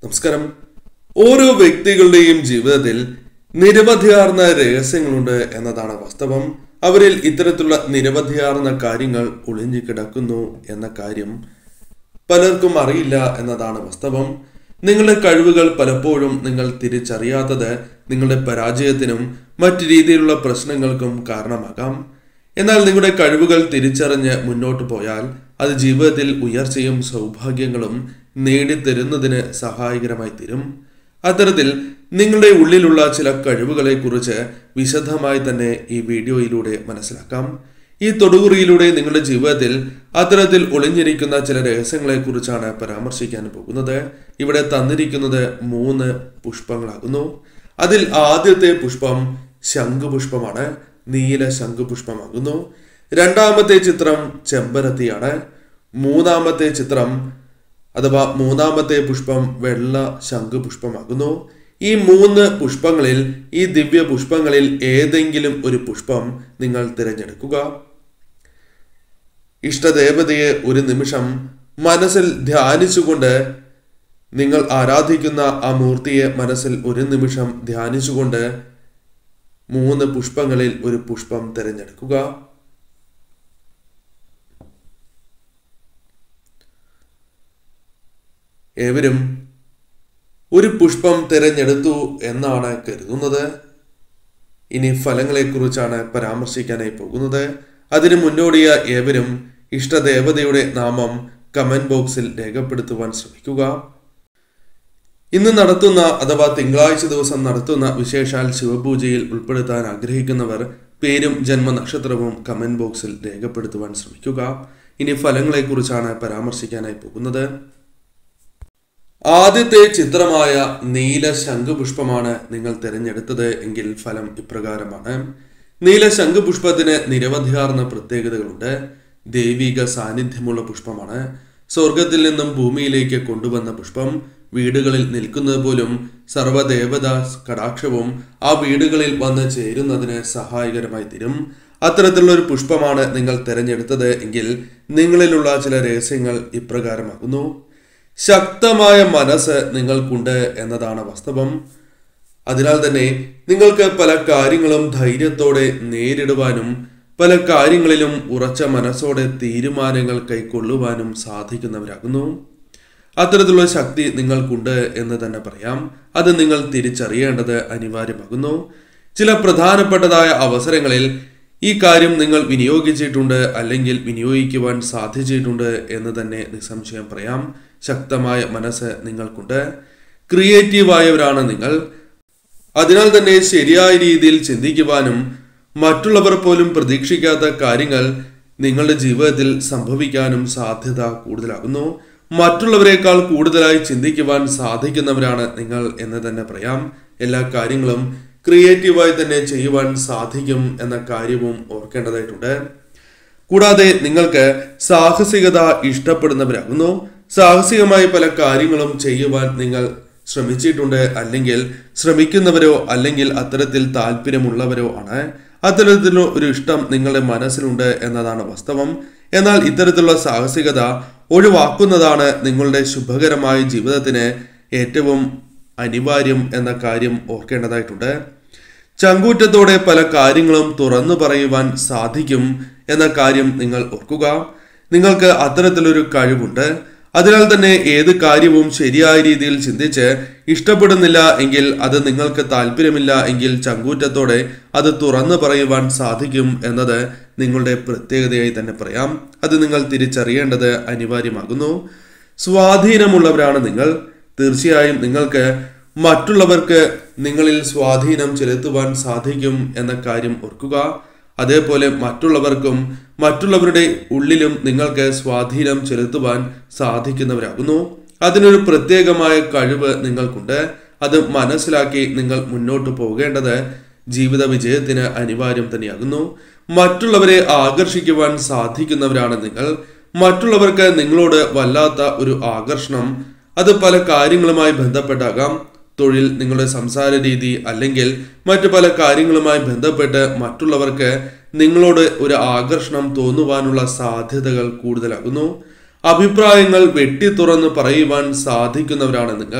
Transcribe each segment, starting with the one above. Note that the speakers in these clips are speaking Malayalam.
നമസ്കാരം ഓരോ വ്യക്തികളുടെയും ജീവിതത്തിൽ നിരവധിയാർന്ന രഹസ്യങ്ങളുണ്ട് എന്നതാണ് വാസ്തവം അവരിൽ ഇത്തരത്തിലുള്ള നിരവധിയാർന്ന കാര്യങ്ങൾ ഒളിഞ്ഞു കിടക്കുന്നു എന്ന കാര്യം പലർക്കും അറിയില്ല എന്നതാണ് വാസ്തവം നിങ്ങളുടെ കഴിവുകൾ പലപ്പോഴും നിങ്ങൾ തിരിച്ചറിയാത്തത് നിങ്ങളുടെ പരാജയത്തിനും മറ്റു രീതിയിലുള്ള പ്രശ്നങ്ങൾക്കും കാരണമാകാം എന്നാൽ നിങ്ങളുടെ കഴിവുകൾ തിരിച്ചറിഞ്ഞ് മുന്നോട്ട് പോയാൽ അത് ജീവിതത്തിൽ ഉയർച്ചയും സൗഭാഗ്യങ്ങളും നേടിത്തരുന്നതിന് സഹായകരമായി തീരും അത്തരത്തിൽ നിങ്ങളുടെ ഉള്ളിലുള്ള ചില കഴിവുകളെ കുറിച്ച് വിശദമായി തന്നെ ഈ വീഡിയോയിലൂടെ മനസ്സിലാക്കാം ഈ തൊടുകുറിയിലൂടെ നിങ്ങളുടെ ജീവിതത്തിൽ അത്തരത്തിൽ ഒളിഞ്ഞിരിക്കുന്ന ചില രഹസ്യങ്ങളെ കുറിച്ചാണ് പരാമർശിക്കാൻ പോകുന്നത് ഇവിടെ തന്നിരിക്കുന്നത് മൂന്ന് പുഷ്പങ്ങളാകുന്നു അതിൽ ആദ്യത്തെ പുഷ്പം ശംഖുപുഷ്പമാണ് നീല ശംഖുപുഷ്പമാകുന്നു രണ്ടാമത്തെ ചിത്രം ചെമ്പരത്തിയാണ് മൂന്നാമത്തെ ചിത്രം അഥവാ മൂന്നാമത്തെ പുഷ്പം വെള്ള ശംഖുപുഷ്പമാകുന്നു ഈ മൂന്ന് പുഷ്പങ്ങളിൽ ഈ ദിവ്യ പുഷ്പങ്ങളിൽ ഏതെങ്കിലും ഒരു പുഷ്പം നിങ്ങൾ തിരഞ്ഞെടുക്കുക ഇഷ്ടദേവതയെ ഒരു നിമിഷം മനസ്സിൽ ധ്യാനിച്ചുകൊണ്ട് നിങ്ങൾ ആരാധിക്കുന്ന ആ മൂർത്തിയെ മനസ്സിൽ ഒരു നിമിഷം ധ്യാനിച്ചുകൊണ്ട് മൂന്ന് പുഷ്പങ്ങളിൽ ഒരു പുഷ്പം തിരഞ്ഞെടുക്കുക ഏവരും ഒരു പുഷ്പം തിരഞ്ഞെടുത്തു എന്നാണ് കരുതുന്നത് ഇനി ഫലങ്ങളെക്കുറിച്ചാണ് പരാമർശിക്കാനായി പോകുന്നത് അതിനു മുന്നോടിയ ഏവരും ഇഷ്ടദേവതയുടെ നാമം കമന്റ് ബോക്സിൽ രേഖപ്പെടുത്തുവാൻ ശ്രമിക്കുക ഇന്ന് നടത്തുന്ന അഥവാ തിങ്കളാഴ്ച ദിവസം നടത്തുന്ന വിശേഷാൽ ശിവപൂജയിൽ ഉൾപ്പെടുത്താൻ ആഗ്രഹിക്കുന്നവർ പേരും ജന്മനക്ഷത്രവും കമന്റ് ബോക്സിൽ രേഖപ്പെടുത്തുവാൻ ശ്രമിക്കുക ഇനി ഫലങ്ങളെക്കുറിച്ചാണ് പരാമർശിക്കാനായി പോകുന്നത് ആദ്യത്തെ ചിത്രമായ നീല ശംഖുപുഷ്പമാണ് നിങ്ങൾ തിരഞ്ഞെടുത്തത് എങ്കിൽ ഫലം ഇപ്രകാരമാണ് നീല ശംഖുപുഷ്പത്തിന് നിരവധിയാർന്ന പ്രത്യേകതകളുണ്ട് ദൈവിക സാന്നിധ്യമുള്ള പുഷ്പമാണ് സ്വർഗത്തിൽ നിന്നും ഭൂമിയിലേക്ക് കൊണ്ടുവന്ന പുഷ്പം വീടുകളിൽ നിൽക്കുന്നത് പോലും സർവദേവതാ കടാക്ഷവും ആ വീടുകളിൽ വന്ന് ചേരുന്നതിന് സഹായകരമായി തീരും അത്തരത്തിലുള്ള ഒരു പുഷ്പമാണ് നിങ്ങൾ തിരഞ്ഞെടുത്തത് എങ്കിൽ നിങ്ങളിലുള്ള ചില രഹസ്യങ്ങൾ ഇപ്രകാരമാകുന്നു ശക്തമായ മനസ്സ് നിങ്ങൾക്കുണ്ട് എന്നതാണ് വാസ്തവം അതിനാൽ തന്നെ നിങ്ങൾക്ക് പല കാര്യങ്ങളും ധൈര്യത്തോടെ നേരിടുവാനും പല കാര്യങ്ങളിലും ഉറച്ച മനസ്സോടെ തീരുമാനങ്ങൾ കൈക്കൊള്ളുവാനും സാധിക്കുന്നവരാകുന്നു അത്തരത്തിലുള്ള ശക്തി നിങ്ങൾക്കുണ്ട് എന്ന് തന്നെ പറയാം അത് നിങ്ങൾ തിരിച്ചറിയേണ്ടത് അനിവാര്യമാകുന്നു ചില പ്രധാനപ്പെട്ടതായ അവസരങ്ങളിൽ ഈ കാര്യം നിങ്ങൾ വിനിയോഗിച്ചിട്ടുണ്ട് അല്ലെങ്കിൽ വിനിയോഗിക്കുവാൻ സാധിച്ചിട്ടുണ്ട് എന്ന് തന്നെ നിസ്സംശയം പറയാം ശക്തമായ മനസ്സ് നിങ്ങൾക്കുണ്ട് ക്രിയേറ്റീവായവരാണ് നിങ്ങൾ അതിനാൽ തന്നെ ശരിയായ രീതിയിൽ ചിന്തിക്കുവാനും മറ്റുള്ളവർ പോലും പ്രതീക്ഷിക്കാത്ത കാര്യങ്ങൾ നിങ്ങളുടെ ജീവിതത്തിൽ സംഭവിക്കാനും സാധ്യത കൂടുതലാകുന്നു മറ്റുള്ളവരെക്കാൾ കൂടുതലായി ചിന്തിക്കുവാൻ സാധിക്കുന്നവരാണ് നിങ്ങൾ എന്ന് തന്നെ പറയാം എല്ലാ കാര്യങ്ങളും ക്രിയേറ്റീവായി തന്നെ ചെയ്യുവാൻ സാധിക്കും എന്ന കാര്യവും ഓർക്കേണ്ടതായിട്ടുണ്ട് കൂടാതെ നിങ്ങൾക്ക് സാഹസികത ഇഷ്ടപ്പെടുന്നവരാകുന്നു സാഹസികമായി പല കാര്യങ്ങളും ചെയ്യുവാൻ നിങ്ങൾ ശ്രമിച്ചിട്ടുണ്ട് അല്ലെങ്കിൽ ശ്രമിക്കുന്നവരോ അല്ലെങ്കിൽ അത്തരത്തിൽ താല്പര്യമുള്ളവരോ ആണ് അത്തരത്തിലുള്ള ഒരു ഇഷ്ടം നിങ്ങളുടെ മനസ്സിലുണ്ട് എന്നതാണ് വാസ്തവം എന്നാൽ ഇത്തരത്തിലുള്ള സാഹസികത ഒഴിവാക്കുന്നതാണ് നിങ്ങളുടെ ശുഭകരമായ ജീവിതത്തിന് ഏറ്റവും അനിവാര്യം എന്ന കാര്യം ഓർക്കേണ്ടതായിട്ടുണ്ട് ചങ്കൂറ്റത്തോടെ പല കാര്യങ്ങളും തുറന്നു പറയുവാൻ സാധിക്കും എന്ന കാര്യം നിങ്ങൾ ഓർക്കുക നിങ്ങൾക്ക് അത്തരത്തിലൊരു കഴിവുണ്ട് അതിനാൽ തന്നെ ഏത് കാര്യവും ശരിയായ രീതിയിൽ ചിന്തിച്ച് ഇഷ്ടപ്പെടുന്നില്ല എങ്കിൽ അത് നിങ്ങൾക്ക് താല്പര്യമില്ല എങ്കിൽ ചങ്കൂറ്റത്തോടെ അത് തുറന്നു പറയുവാൻ സാധിക്കും എന്നത് നിങ്ങളുടെ പ്രത്യേകതയായി തന്നെ പറയാം അത് നിങ്ങൾ തിരിച്ചറിയേണ്ടത് അനിവാര്യമാകുന്നു സ്വാധീനമുള്ളവരാണ് നിങ്ങൾ തീർച്ചയായും നിങ്ങൾക്ക് മറ്റുള്ളവർക്ക് നിങ്ങളിൽ സ്വാധീനം ചെലുത്തുവാൻ സാധിക്കും എന്ന കാര്യം ഓർക്കുക അതേപോലെ മറ്റുള്ളവർക്കും മറ്റുള്ളവരുടെ ഉള്ളിലും നിങ്ങൾക്ക് സ്വാധീനം ചെലുത്തുവാൻ സാധിക്കുന്നവരാകുന്നു അതിനൊരു പ്രത്യേകമായ കഴിവ് നിങ്ങൾക്കുണ്ട് അത് മനസ്സിലാക്കി നിങ്ങൾ മുന്നോട്ട് പോകേണ്ടത് ജീവിത വിജയത്തിന് അനിവാര്യം തന്നെയാകുന്നു മറ്റുള്ളവരെ ആകർഷിക്കുവാൻ സാധിക്കുന്നവരാണ് നിങ്ങൾ മറ്റുള്ളവർക്ക് നിങ്ങളോട് വല്ലാത്ത ഒരു ആകർഷണം അത് പല കാര്യങ്ങളുമായി ബന്ധപ്പെട്ടാകാം തൊഴിൽ നിങ്ങളുടെ സംസാര രീതി അല്ലെങ്കിൽ മറ്റു പല കാര്യങ്ങളുമായി ബന്ധപ്പെട്ട് മറ്റുള്ളവർക്ക് നിങ്ങളോട് ഒരു ആകർഷണം തോന്നുവാനുള്ള സാധ്യതകൾ കൂടുതലാകുന്നു അഭിപ്രായങ്ങൾ വെട്ടി തുറന്ന് പറയുവാൻ സാധിക്കുന്നവരാണ് നിങ്ങൾ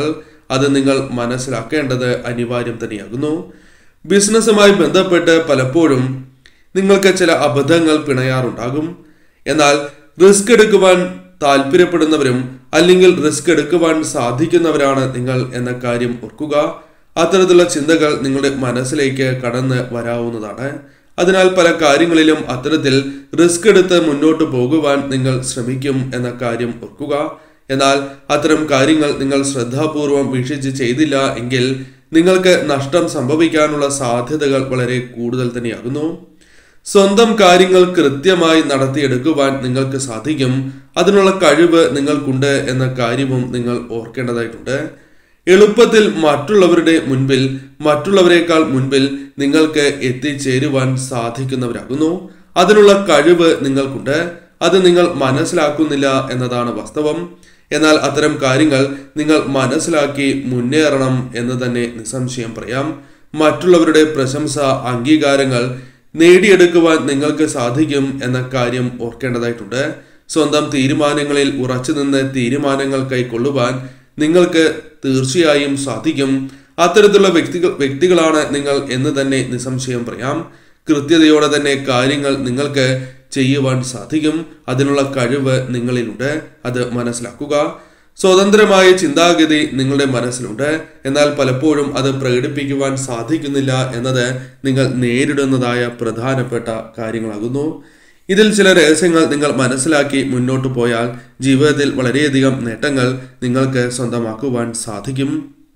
അത് നിങ്ങൾ മനസ്സിലാക്കേണ്ടത് അനിവാര്യം തന്നെയാകുന്നു ബിസിനസ്സുമായി ബന്ധപ്പെട്ട് പലപ്പോഴും നിങ്ങൾക്ക് ചില അബദ്ധങ്ങൾ പിണയാറുണ്ടാകും എന്നാൽ റിസ്ക് എടുക്കുവാൻ താല്പര്യപ്പെടുന്നവരും അല്ലെങ്കിൽ റിസ്ക് എടുക്കുവാൻ സാധിക്കുന്നവരാണ് നിങ്ങൾ എന്ന കാര്യം ഓർക്കുക അത്തരത്തിലുള്ള ചിന്തകൾ നിങ്ങളുടെ മനസ്സിലേക്ക് കടന്ന് വരാവുന്നതാണ് അതിനാൽ പല കാര്യങ്ങളിലും അത്തരത്തിൽ റിസ്ക് എടുത്ത് മുന്നോട്ട് പോകുവാൻ നിങ്ങൾ ശ്രമിക്കും എന്ന കാര്യം ഓർക്കുക എന്നാൽ അത്തരം കാര്യങ്ങൾ നിങ്ങൾ ശ്രദ്ധാപൂർവം വീക്ഷിച്ച് ചെയ്തില്ല എങ്കിൽ നിങ്ങൾക്ക് നഷ്ടം സംഭവിക്കാനുള്ള സാധ്യതകൾ വളരെ കൂടുതൽ തന്നെയാകുന്നു സ്വന്തം കാര്യങ്ങൾ കൃത്യമായി നടത്തിയെടുക്കുവാൻ നിങ്ങൾക്ക് സാധിക്കും അതിനുള്ള കഴിവ് നിങ്ങൾക്കുണ്ട് എന്ന കാര്യവും നിങ്ങൾ ഓർക്കേണ്ടതായിട്ടുണ്ട് എളുപ്പത്തിൽ മറ്റുള്ളവരുടെ മുൻപിൽ മറ്റുള്ളവരെക്കാൾ മുൻപിൽ നിങ്ങൾക്ക് എത്തിച്ചേരുവാൻ സാധിക്കുന്നവരാകുന്നു അതിനുള്ള കഴിവ് നിങ്ങൾക്കുണ്ട് അത് നിങ്ങൾ മനസ്സിലാക്കുന്നില്ല എന്നതാണ് വാസ്തവം എന്നാൽ അത്തരം കാര്യങ്ങൾ നിങ്ങൾ മനസ്സിലാക്കി മുന്നേറണം എന്ന് തന്നെ നിസ്സംശയം പറയാം മറ്റുള്ളവരുടെ പ്രശംസ അംഗീകാരങ്ങൾ നേടിയെടുക്കുവാൻ നിങ്ങൾക്ക് സാധിക്കും എന്ന കാര്യം ഓർക്കേണ്ടതായിട്ടുണ്ട് സ്വന്തം തീരുമാനങ്ങളിൽ ഉറച്ചു നിന്ന് തീരുമാനങ്ങൾ കൈക്കൊള്ളുവാൻ നിങ്ങൾക്ക് തീർച്ചയായും സാധിക്കും അത്തരത്തിലുള്ള വ്യക്തികൾ വ്യക്തികളാണ് നിങ്ങൾ എന്ന് തന്നെ നിസ്സംശയം പറയാം കൃത്യതയോടെ തന്നെ കാര്യങ്ങൾ നിങ്ങൾക്ക് ചെയ്യുവാൻ സാധിക്കും അതിനുള്ള കഴിവ് നിങ്ങളിലുണ്ട് അത് മനസ്സിലാക്കുക സ്വതന്ത്രമായ ചിന്താഗതി നിങ്ങളുടെ മനസ്സിലുണ്ട് എന്നാൽ പലപ്പോഴും അത് പ്രകടിപ്പിക്കുവാൻ സാധിക്കുന്നില്ല എന്നത് നിങ്ങൾ നേരിടുന്നതായ പ്രധാനപ്പെട്ട കാര്യങ്ങളാകുന്നു ഇതിൽ ചില രഹസ്യങ്ങൾ നിങ്ങൾ മനസ്സിലാക്കി മുന്നോട്ട് പോയാൽ ജീവിതത്തിൽ വളരെയധികം നേട്ടങ്ങൾ നിങ്ങൾക്ക് സ്വന്തമാക്കുവാൻ സാധിക്കും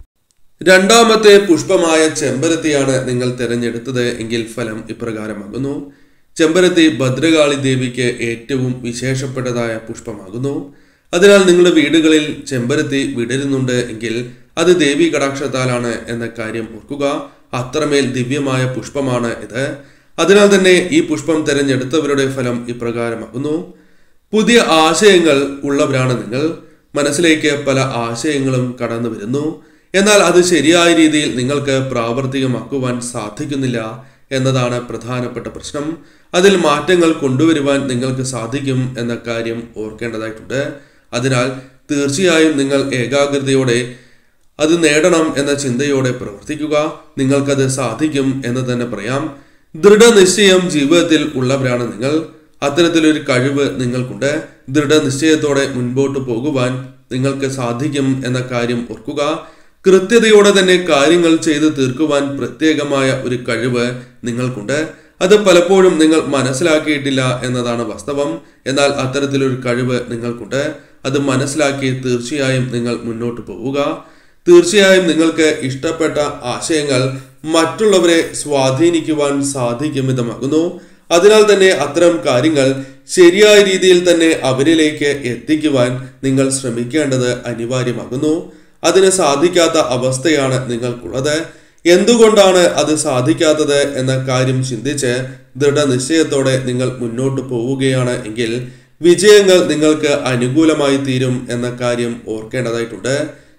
രണ്ടാമത്തെ പുഷ്പമായ ചെമ്പരത്തിയാണ് നിങ്ങൾ തിരഞ്ഞെടുത്തത് എങ്കിൽ ഫലം ഇപ്രകാരമാകുന്നു ചെമ്പരത്തി ഭദ്രകാളി ദേവിക്ക് ഏറ്റവും വിശേഷപ്പെട്ടതായ പുഷ്പമാകുന്നു അതിനാൽ നിങ്ങളുടെ വീടുകളിൽ ചെമ്പരത്തി വിടരുന്നുണ്ട് എങ്കിൽ അത് ദേവി കടാക്ഷത്താലാണ് എന്ന കാര്യം ഓർക്കുക അത്രമേൽ ദിവ്യമായ പുഷ്പമാണ് ഇത് അതിനാൽ തന്നെ ഈ പുഷ്പം തിരഞ്ഞെടുത്തവരുടെ ഫലം ഇപ്രകാരമാകുന്നു പുതിയ ആശയങ്ങൾ ഉള്ളവരാണ് നിങ്ങൾ മനസ്സിലേക്ക് പല ആശയങ്ങളും കടന്നു വരുന്നു എന്നാൽ അത് ശരിയായ രീതിയിൽ നിങ്ങൾക്ക് പ്രാവർത്തികമാക്കുവാൻ സാധിക്കുന്നില്ല എന്നതാണ് പ്രധാനപ്പെട്ട പ്രശ്നം അതിൽ മാറ്റങ്ങൾ കൊണ്ടുവരുവാൻ നിങ്ങൾക്ക് സാധിക്കും എന്ന കാര്യം ഓർക്കേണ്ടതായിട്ടുണ്ട് അതിനാൽ തീർച്ചയായും നിങ്ങൾ ഏകാഗ്രതയോടെ അത് നേടണം എന്ന ചിന്തയോടെ പ്രവർത്തിക്കുക നിങ്ങൾക്കത് സാധിക്കും എന്ന് തന്നെ പറയാം ദൃഢനിശ്ചയം ജീവിതത്തിൽ ഉള്ളവരാണ് നിങ്ങൾ അത്തരത്തിലൊരു കഴിവ് നിങ്ങൾക്കുണ്ട് ദൃഢനിശ്ചയത്തോടെ മുൻപോട്ട് പോകുവാൻ നിങ്ങൾക്ക് സാധിക്കും എന്ന കാര്യം ഓർക്കുക കൃത്യതയോടെ തന്നെ കാര്യങ്ങൾ ചെയ്തു തീർക്കുവാൻ പ്രത്യേകമായ ഒരു കഴിവ് നിങ്ങൾക്കുണ്ട് അത് പലപ്പോഴും നിങ്ങൾ മനസ്സിലാക്കിയിട്ടില്ല എന്നതാണ് വാസ്തവം എന്നാൽ അത്തരത്തിലൊരു കഴിവ് നിങ്ങൾക്കുണ്ട് അത് മനസ്സിലാക്കി തീർച്ചയായും നിങ്ങൾ മുന്നോട്ട് പോവുക തീർച്ചയായും നിങ്ങൾക്ക് ഇഷ്ടപ്പെട്ട ആശയങ്ങൾ മറ്റുള്ളവരെ സ്വാധീനിക്കുവാൻ സാധിക്കും വിധമാകുന്നു അതിനാൽ തന്നെ അത്തരം കാര്യങ്ങൾ ശരിയായ രീതിയിൽ തന്നെ അവരിലേക്ക് എത്തിക്കുവാൻ നിങ്ങൾ ശ്രമിക്കേണ്ടത് അനിവാര്യമാകുന്നു അതിന് സാധിക്കാത്ത അവസ്ഥയാണ് നിങ്ങൾക്കുള്ളത് എന്തുകൊണ്ടാണ് അത് സാധിക്കാത്തത് എന്ന കാര്യം ചിന്തിച്ച് ദൃഢനിശ്ചയത്തോടെ നിങ്ങൾ മുന്നോട്ട് പോവുകയാണ് എങ്കിൽ വിജയങ്ങൾ നിങ്ങൾക്ക് അനുകൂലമായി തീരും എന്ന കാര്യം ഓർക്കേണ്ടതായിട്ടുണ്ട്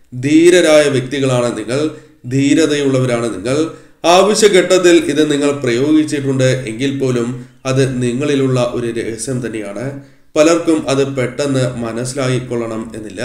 ധീരരായ വ്യക്തികളാണ് നിങ്ങൾ ധീരതയുള്ളവരാണ് നിങ്ങൾ ആവശ്യഘട്ടത്തിൽ ഇത് നിങ്ങൾ പ്രയോഗിച്ചിട്ടുണ്ട് എങ്കിൽ പോലും അത് നിങ്ങളിലുള്ള ഒരു രഹസ്യം തന്നെയാണ് പലർക്കും അത് പെട്ടെന്ന് മനസ്സിലായിക്കൊള്ളണം എന്നില്ല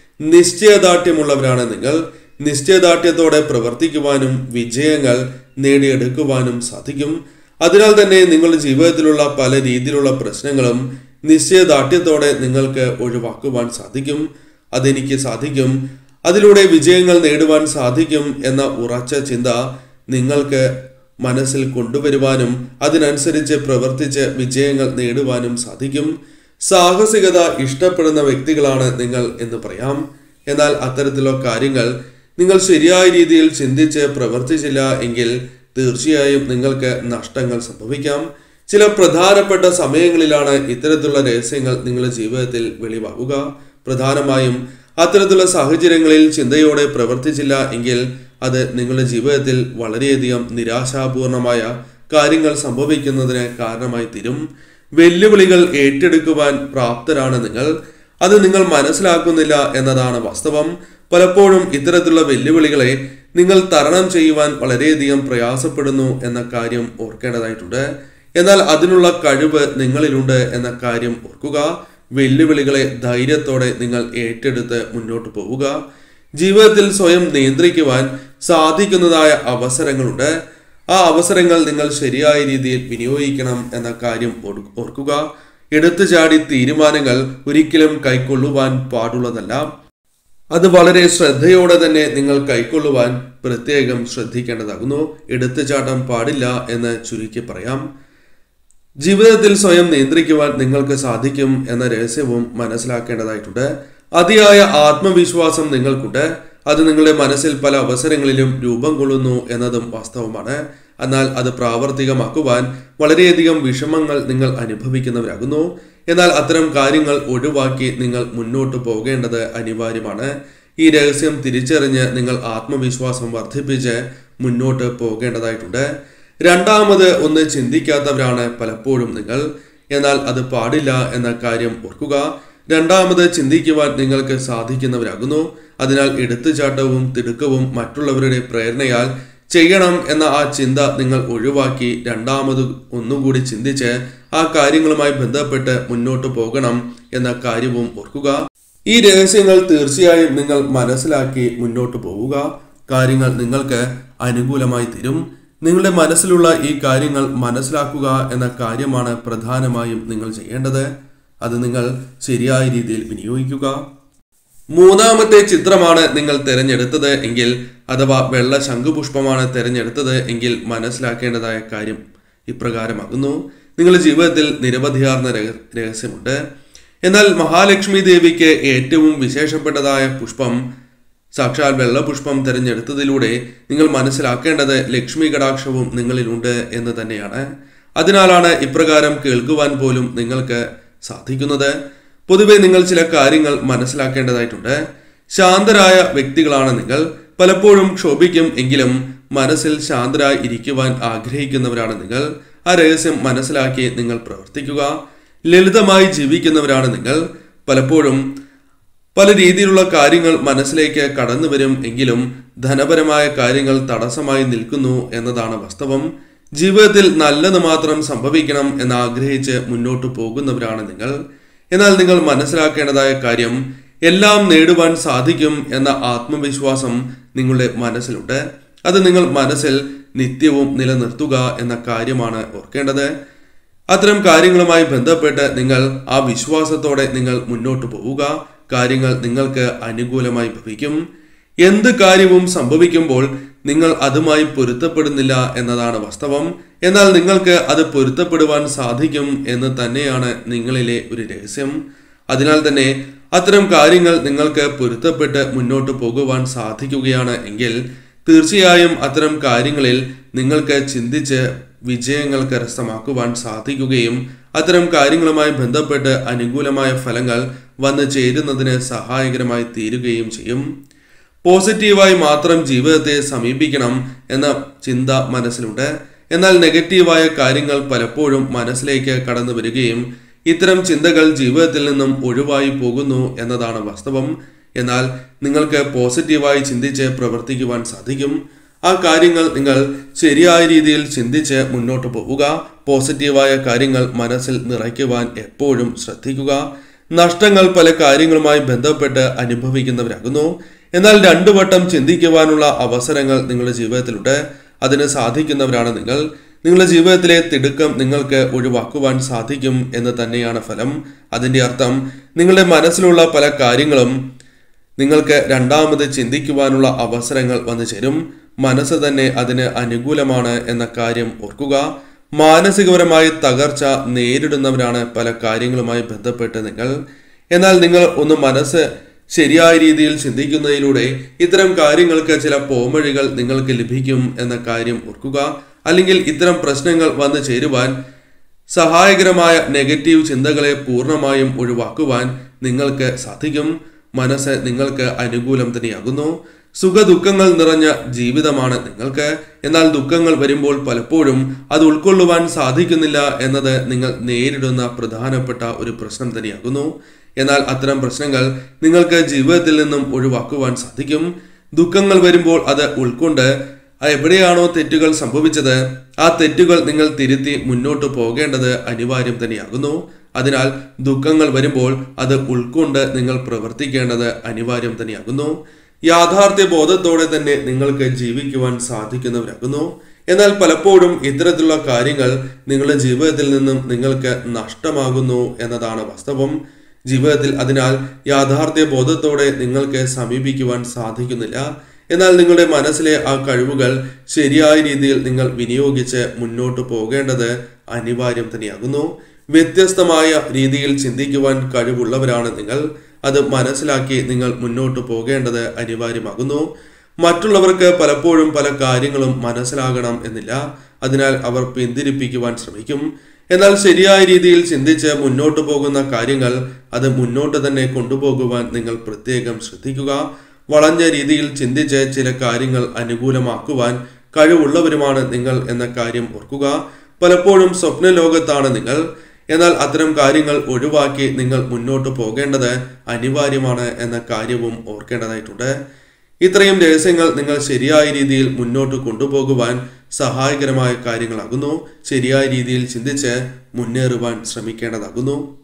നിശ്ചയദാർഢ്യമുള്ളവരാണ് നിങ്ങൾ നിശ്ചയദാർഢ്യത്തോടെ പ്രവർത്തിക്കുവാനും വിജയങ്ങൾ നേടിയെടുക്കുവാനും സാധിക്കും അതിനാൽ തന്നെ നിങ്ങളുടെ ജീവിതത്തിലുള്ള പല രീതിയിലുള്ള പ്രശ്നങ്ങളും നിശ്ചയദാർഢ്യത്തോടെ നിങ്ങൾക്ക് ഒഴിവാക്കുവാൻ സാധിക്കും അതെനിക്ക് സാധിക്കും അതിലൂടെ വിജയങ്ങൾ നേടുവാൻ സാധിക്കും എന്ന ഉറച്ച ചിന്ത നിങ്ങൾക്ക് മനസ്സിൽ കൊണ്ടുവരുവാനും അതിനനുസരിച്ച് പ്രവർത്തിച്ച് വിജയങ്ങൾ നേടുവാനും സാധിക്കും സാഹസികത ഇഷ്ടപ്പെടുന്ന വ്യക്തികളാണ് നിങ്ങൾ എന്ന് പറയാം എന്നാൽ അത്തരത്തിലുള്ള കാര്യങ്ങൾ നിങ്ങൾ ശരിയായ രീതിയിൽ ചിന്തിച്ച് പ്രവർത്തിച്ചില്ല എങ്കിൽ തീർച്ചയായും നിങ്ങൾക്ക് നഷ്ടങ്ങൾ സംഭവിക്കാം ചില പ്രധാനപ്പെട്ട സമയങ്ങളിലാണ് ഇത്തരത്തിലുള്ള രഹസ്യങ്ങൾ നിങ്ങളുടെ ജീവിതത്തിൽ വെളിവാകുക പ്രധാനമായും അത്തരത്തിലുള്ള സാഹചര്യങ്ങളിൽ ചിന്തയോടെ പ്രവർത്തിച്ചില്ല എങ്കിൽ അത് നിങ്ങളുടെ ജീവിതത്തിൽ വളരെയധികം നിരാശാപൂർണമായ കാര്യങ്ങൾ സംഭവിക്കുന്നതിന് കാരണമായി തീരും വെല്ലുവിളികൾ ഏറ്റെടുക്കുവാൻ പ്രാപ്തരാണ് നിങ്ങൾ അത് നിങ്ങൾ മനസ്സിലാക്കുന്നില്ല എന്നതാണ് വാസ്തവം പലപ്പോഴും ഇത്തരത്തിലുള്ള വെല്ലുവിളികളെ നിങ്ങൾ തരണം ചെയ്യുവാൻ വളരെയധികം പ്രയാസപ്പെടുന്നു എന്ന കാര്യം ഓർക്കേണ്ടതായിട്ടുണ്ട് എന്നാൽ അതിനുള്ള കഴിവ് നിങ്ങളിലുണ്ട് എന്ന കാര്യം ഓർക്കുക വെല്ലുവിളികളെ ധൈര്യത്തോടെ നിങ്ങൾ ഏറ്റെടുത്ത് മുന്നോട്ട് പോവുക ജീവിതത്തിൽ സ്വയം നിയന്ത്രിക്കുവാൻ സാധിക്കുന്നതായ അവസരങ്ങളുണ്ട് ആ അവസരങ്ങൾ നിങ്ങൾ ശരിയായ രീതിയിൽ വിനിയോഗിക്കണം എന്ന കാര്യം ഓർ- ഓർക്കുക എടുത്തു ചാടി തീരുമാനങ്ങൾ ഒരിക്കലും കൈക്കൊള്ളുവാൻ പാടുള്ളതല്ല അത് വളരെ ശ്രദ്ധയോടെ തന്നെ നിങ്ങൾ കൈക്കൊള്ളുവാൻ പ്രത്യേകം ശ്രദ്ധിക്കേണ്ടതാകുന്നു എടുത്തുചാട്ടം പാടില്ല എന്ന് ചുരുക്കി പറയാം ജീവിതത്തിൽ സ്വയം നിയന്ത്രിക്കുവാൻ നിങ്ങൾക്ക് സാധിക്കും എന്ന രഹസ്യവും മനസ്സിലാക്കേണ്ടതായിട്ടുണ്ട് അതിയായ ആത്മവിശ്വാസം നിങ്ങൾക്കുണ്ട് അത് നിങ്ങളുടെ മനസ്സിൽ പല അവസരങ്ങളിലും രൂപം കൊള്ളുന്നു എന്നതും വാസ്തവമാണ് എന്നാൽ അത് പ്രാവർത്തികമാക്കുവാൻ വളരെയധികം വിഷമങ്ങൾ നിങ്ങൾ അനുഭവിക്കുന്നവരാകുന്നു എന്നാൽ അത്തരം കാര്യങ്ങൾ ഒഴിവാക്കി നിങ്ങൾ മുന്നോട്ട് പോകേണ്ടത് അനിവാര്യമാണ് ഈ രഹസ്യം തിരിച്ചറിഞ്ഞ് നിങ്ങൾ ആത്മവിശ്വാസം വർദ്ധിപ്പിച്ച് മുന്നോട്ട് പോകേണ്ടതായിട്ടുണ്ട് രണ്ടാമത് ഒന്ന് ചിന്തിക്കാത്തവരാണ് പലപ്പോഴും നിങ്ങൾ എന്നാൽ അത് പാടില്ല എന്ന കാര്യം ഓർക്കുക രണ്ടാമത് ചിന്തിക്കുവാൻ നിങ്ങൾക്ക് സാധിക്കുന്നവരാകുന്നു അതിനാൽ എടുത്തുചാട്ടവും തിടുക്കവും മറ്റുള്ളവരുടെ പ്രേരണയാൽ ചെയ്യണം എന്ന ആ ചിന്ത നിങ്ങൾ ഒഴിവാക്കി രണ്ടാമത് ഒന്നുകൂടി ചിന്തിച്ച് ആ കാര്യങ്ങളുമായി ബന്ധപ്പെട്ട് മുന്നോട്ട് പോകണം എന്ന കാര്യവും ഓർക്കുക ഈ രഹസ്യങ്ങൾ തീർച്ചയായും നിങ്ങൾ മനസ്സിലാക്കി മുന്നോട്ട് പോവുക കാര്യങ്ങൾ നിങ്ങൾക്ക് അനുകൂലമായി തീരും നിങ്ങളുടെ മനസ്സിലുള്ള ഈ കാര്യങ്ങൾ മനസ്സിലാക്കുക എന്ന കാര്യമാണ് പ്രധാനമായും നിങ്ങൾ ചെയ്യേണ്ടത് അത് നിങ്ങൾ ശരിയായ രീതിയിൽ വിനിയോഗിക്കുക മൂന്നാമത്തെ ചിത്രമാണ് നിങ്ങൾ തിരഞ്ഞെടുത്തത് എങ്കിൽ അഥവാ വെള്ള ശംഖുപുഷ്പമാണ് തിരഞ്ഞെടുത്തത് എങ്കിൽ മനസ്സിലാക്കേണ്ടതായ കാര്യം ഇപ്രകാരമാകുന്നു നിങ്ങളുടെ ജീവിതത്തിൽ നിരവധിയാർന്ന രഹ- രഹസ്യമുണ്ട് എന്നാൽ മഹാലക്ഷ്മി ദേവിക്ക് ഏറ്റവും വിശേഷപ്പെട്ടതായ പുഷ്പം സാക്ഷാൽ വെള്ളപുഷ്പം തിരഞ്ഞെടുത്തതിലൂടെ നിങ്ങൾ മനസ്സിലാക്കേണ്ടത് ലക്ഷ്മി കടാക്ഷവും നിങ്ങളിലുണ്ട് എന്ന് തന്നെയാണ് അതിനാലാണ് ഇപ്രകാരം കേൾക്കുവാൻ പോലും നിങ്ങൾക്ക് സാധിക്കുന്നത് പൊതുവെ നിങ്ങൾ ചില കാര്യങ്ങൾ മനസ്സിലാക്കേണ്ടതായിട്ടുണ്ട് ശാന്തരായ വ്യക്തികളാണ് നിങ്ങൾ പലപ്പോഴും ക്ഷോഭിക്കും എങ്കിലും മനസ്സിൽ ശാന്തരായി ഇരിക്കുവാൻ ആഗ്രഹിക്കുന്നവരാണ് നിങ്ങൾ ആ രഹസ്യം മനസ്സിലാക്കി നിങ്ങൾ പ്രവർത്തിക്കുക ലളിതമായി ജീവിക്കുന്നവരാണ് നിങ്ങൾ പലപ്പോഴും പല രീതിയിലുള്ള കാര്യങ്ങൾ മനസ്സിലേക്ക് കടന്നു വരും എങ്കിലും ധനപരമായ കാര്യങ്ങൾ തടസ്സമായി നിൽക്കുന്നു എന്നതാണ് വാസ്തവം ജീവിതത്തിൽ നല്ലത് മാത്രം സംഭവിക്കണം എന്ന് ആഗ്രഹിച്ച് മുന്നോട്ട് പോകുന്നവരാണ് നിങ്ങൾ എന്നാൽ നിങ്ങൾ മനസ്സിലാക്കേണ്ടതായ കാര്യം എല്ലാം നേടുവാൻ സാധിക്കും എന്ന ആത്മവിശ്വാസം നിങ്ങളുടെ മനസ്സിലുണ്ട് അത് നിങ്ങൾ മനസ്സിൽ നിത്യവും നിലനിർത്തുക എന്ന കാര്യമാണ് ഓർക്കേണ്ടത് അത്തരം കാര്യങ്ങളുമായി ബന്ധപ്പെട്ട് നിങ്ങൾ ആ വിശ്വാസത്തോടെ നിങ്ങൾ മുന്നോട്ട് പോവുക കാര്യങ്ങൾ നിങ്ങൾക്ക് അനുകൂലമായി ഭവിക്കും എന്ത് കാര്യവും സംഭവിക്കുമ്പോൾ നിങ്ങൾ അതുമായി പൊരുത്തപ്പെടുന്നില്ല എന്നതാണ് വാസ്തവം എന്നാൽ നിങ്ങൾക്ക് അത് പൊരുത്തപ്പെടുവാൻ സാധിക്കും എന്ന് തന്നെയാണ് നിങ്ങളിലെ ഒരു രഹസ്യം അതിനാൽ തന്നെ അത്തരം കാര്യങ്ങൾ നിങ്ങൾക്ക് പൊരുത്തപ്പെട്ട് മുന്നോട്ട് പോകുവാൻ സാധിക്കുകയാണ് എങ്കിൽ തീർച്ചയായും അത്തരം കാര്യങ്ങളിൽ നിങ്ങൾക്ക് ചിന്തിച്ച് വിജയങ്ങൾ കരസ്ഥമാക്കുവാൻ സാധിക്കുകയും അത്തരം കാര്യങ്ങളുമായി ബന്ധപ്പെട്ട് അനുകൂലമായ ഫലങ്ങൾ വന്നു ചേരുന്നതിന് സഹായകരമായി തീരുകയും ചെയ്യും പോസിറ്റീവായി മാത്രം ജീവിതത്തെ സമീപിക്കണം എന്ന ചിന്ത മനസ്സിലുണ്ട് എന്നാൽ നെഗറ്റീവായ കാര്യങ്ങൾ പലപ്പോഴും മനസ്സിലേക്ക് കടന്നു വരികയും ഇത്തരം ചിന്തകൾ ജീവിതത്തിൽ നിന്നും ഒഴിവായി പോകുന്നു എന്നതാണ് വാസ്തവം എന്നാൽ നിങ്ങൾക്ക് പോസിറ്റീവായി ചിന്തിച്ച് പ്രവർത്തിക്കുവാൻ സാധിക്കും ആ കാര്യങ്ങൾ നിങ്ങൾ ശരിയായ രീതിയിൽ ചിന്തിച്ച് മുന്നോട്ട് പോവുക പോസിറ്റീവായ കാര്യങ്ങൾ മനസ്സിൽ നിറയ്ക്കുവാൻ എപ്പോഴും ശ്രദ്ധിക്കുക നഷ്ടങ്ങൾ പല കാര്യങ്ങളുമായി ബന്ധപ്പെട്ട് അനുഭവിക്കുന്നവരാകുന്നു എന്നാൽ രണ്ടു വട്ടം ചിന്തിക്കുവാനുള്ള അവസരങ്ങൾ നിങ്ങളുടെ ജീവിതത്തിലുണ്ട് അതിന് സാധിക്കുന്നവരാണ് നിങ്ങൾ നിങ്ങളുടെ ജീവിതത്തിലെ തിടുക്കം നിങ്ങൾക്ക് ഒഴിവാക്കുവാൻ സാധിക്കും എന്ന് തന്നെയാണ് ഫലം അതിന്റെ അർത്ഥം നിങ്ങളുടെ മനസ്സിലുള്ള പല കാര്യങ്ങളും നിങ്ങൾക്ക് രണ്ടാമത് ചിന്തിക്കുവാനുള്ള അവസരങ്ങൾ വന്നു ചേരും മനസ്സ് തന്നെ അതിന് അനുകൂലമാണ് എന്ന കാര്യം ഓർക്കുക മാനസികപരമായി തകർച്ച നേരിടുന്നവരാണ് പല കാര്യങ്ങളുമായി ബന്ധപ്പെട്ട് നിങ്ങൾ എന്നാൽ നിങ്ങൾ ഒന്ന് മനസ്സ് ശരിയായ രീതിയിൽ ചിന്തിക്കുന്നതിലൂടെ ഇത്തരം കാര്യങ്ങൾക്ക് ചില പോംവഴികൾ നിങ്ങൾക്ക് ലഭിക്കും എന്ന കാര്യം ഓർക്കുക അല്ലെങ്കിൽ ഇത്തരം പ്രശ്നങ്ങൾ വന്നു ചേരുവാൻ സഹായകരമായ നെഗറ്റീവ് ചിന്തകളെ പൂർണ്ണമായും ഒഴിവാക്കുവാൻ നിങ്ങൾക്ക് സാധിക്കും മനസ്സ് നിങ്ങൾക്ക് അനുകൂലം തന്നെയാകുന്നു സുഖദുഃഖങ്ങൾ നിറഞ്ഞ ജീവിതമാണ് നിങ്ങൾക്ക് എന്നാൽ ദുഃഖങ്ങൾ വരുമ്പോൾ പലപ്പോഴും അത് ഉൾക്കൊള്ളുവാൻ സാധിക്കുന്നില്ല എന്നത് നിങ്ങൾ നേരിടുന്ന പ്രധാനപ്പെട്ട ഒരു പ്രശ്നം തന്നെയാകുന്നു എന്നാൽ അത്തരം പ്രശ്നങ്ങൾ നിങ്ങൾക്ക് ജീവിതത്തിൽ നിന്നും ഒഴിവാക്കുവാൻ സാധിക്കും ദുഃഖങ്ങൾ വരുമ്പോൾ അത് ഉൾക്കൊണ്ട് ആ എവിടെയാണോ തെറ്റുകൾ സംഭവിച്ചത് ആ തെറ്റുകൾ നിങ്ങൾ തിരുത്തി മുന്നോട്ട് പോകേണ്ടത് അനിവാര്യം തന്നെയാകുന്നു അതിനാൽ ദുഃഖങ്ങൾ വരുമ്പോൾ അത് ഉൾക്കൊണ്ട് നിങ്ങൾ പ്രവർത്തിക്കേണ്ടത് അനിവാര്യം തന്നെയാകുന്നു യാഥാർത്ഥ്യ ബോധത്തോടെ തന്നെ നിങ്ങൾക്ക് ജീവിക്കുവാൻ സാധിക്കുന്നവരാകുന്നു എന്നാൽ പലപ്പോഴും ഇത്തരത്തിലുള്ള കാര്യങ്ങൾ നിങ്ങളുടെ ജീവിതത്തിൽ നിന്നും നിങ്ങൾക്ക് നഷ്ടമാകുന്നു എന്നതാണ് വാസ്തവം ജീവിതത്തിൽ അതിനാൽ യാഥാർത്ഥ്യ ബോധത്തോടെ നിങ്ങൾക്ക് സമീപിക്കുവാൻ സാധിക്കുന്നില്ല എന്നാൽ നിങ്ങളുടെ മനസ്സിലെ ആ കഴിവുകൾ ശരിയായ രീതിയിൽ നിങ്ങൾ വിനിയോഗിച്ച് മുന്നോട്ട് പോകേണ്ടത് അനിവാര്യം തന്നെയാകുന്നു വ്യത്യസ്തമായ രീതിയിൽ ചിന്തിക്കുവാൻ കഴിവുള്ളവരാണ് നിങ്ങൾ അത് മനസ്സിലാക്കി നിങ്ങൾ മുന്നോട്ട് പോകേണ്ടത് അനിവാര്യമാകുന്നു മറ്റുള്ളവർക്ക് പലപ്പോഴും പല കാര്യങ്ങളും മനസ്സിലാകണം എന്നില്ല അതിനാൽ അവർ പിന്തിരിപ്പിക്കുവാൻ ശ്രമിക്കും എന്നാൽ ശരിയായ രീതിയിൽ ചിന്തിച്ച് മുന്നോട്ട് പോകുന്ന കാര്യങ്ങൾ അത് മുന്നോട്ട് തന്നെ കൊണ്ടുപോകുവാൻ നിങ്ങൾ പ്രത്യേകം ശ്രദ്ധിക്കുക വളഞ്ഞ രീതിയിൽ ചിന്തിച്ച് ചില കാര്യങ്ങൾ അനുകൂലമാക്കുവാൻ കഴിവുള്ളവരുമാണ് നിങ്ങൾ എന്ന കാര്യം ഓർക്കുക പലപ്പോഴും സ്വപ്ന ലോകത്താണ് നിങ്ങൾ എന്നാൽ അത്തരം കാര്യങ്ങൾ ഒഴിവാക്കി നിങ്ങൾ മുന്നോട്ട് പോകേണ്ടത് അനിവാര്യമാണ് എന്ന കാര്യവും ഓർക്കേണ്ടതായിട്ടുണ്ട് ഇത്രയും രഹസ്യങ്ങൾ നിങ്ങൾ ശരിയായ രീതിയിൽ മുന്നോട്ട് കൊണ്ടുപോകുവാൻ സഹായകരമായ കാര്യങ്ങളാകുന്നു ശരിയായ രീതിയിൽ ചിന്തിച്ച് മുന്നേറുവാൻ ശ്രമിക്കേണ്ടതാകുന്നു